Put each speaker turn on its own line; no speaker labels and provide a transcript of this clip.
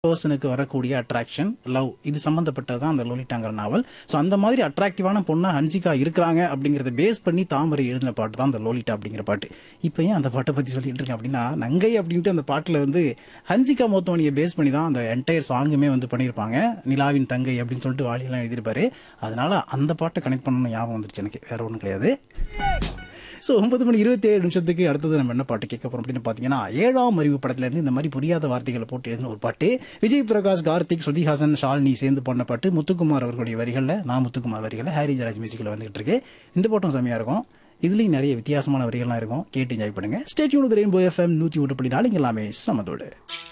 பர்சனுக்கு வரக்கூடிய attraction love இது சம்மந்தப்பட்டது தான் அந்த லோலிட்டாங்கிற நாவல் ஸோ அந்த மாதிரி அட்ராக்டிவான பொண்ணா ஹன்சிகா இருக்கிறாங்க அப்படிங்கிறத பேஸ் பண்ணி தாமரை எழுதின பாட்டு தான் அந்த லோலிட்டா அப்படிங்கிற பாட்டு இப்போ ஏன் அந்த பாட்டை பற்றி சொல்லிட்டு இருக்கேன் அப்படின்னா நங்கை அப்படின்ட்டு அந்த பாட்டில் வந்து ஹன்சிகா மோத்தோனியை பேஸ் பண்ணி தான் அந்த என்டையர் சாங்குமே வந்து பண்ணியிருப்பாங்க நிலாவின் தங்கை அப்படின்னு சொல்லிட்டு வாலியெல்லாம் எழுதியிருப்பாரு அதனால அந்த பாட்டை கனெக்ட் பண்ணணும் ஞாபகம் வந்துருச்சு எனக்கு வேற ஒன்றும் கிடையாது ஸோ ஒன்பது மணி இருபத்தி ஏழு நிமிஷத்துக்கு அடுத்தது நம்ம என்ன பாட்டு கேட்க போறோம் அப்படின்னு பார்த்தீங்கன்னா ஏழாம் அறிவு படத்துலேருந்து இந்த மாதிரி புரியாத வார்த்தைகளை போட்டு எழுதின ஒரு பாட்டு விஜய் பிரகாஷ் கார்த்திக் ஸ்ருதிஹாசன் ஷாலினி சேர்ந்து பண்ண பாட்டு முத்துக்குமார் அவர்களுடைய வரிகளில் நான் முத்துக்குமார் வரிகளில் ஹாரி ஜராஜ் மியூசிக்கில் வந்துகிட்டு இருக்கு இந்த பாட்டும் செம்மையாக இருக்கும் இதுலேயும் நிறைய வித்தியாசமான வரிகள்லாம் இருக்கும் கேட்டு என்ஜாய் பண்ணுங்க ஸ்டேட்யூன் ரெயின்போ எஃப்எம் நூற்றி ஒன்று புள்ளி நாலு இங்க எல்லாமே சமதோடு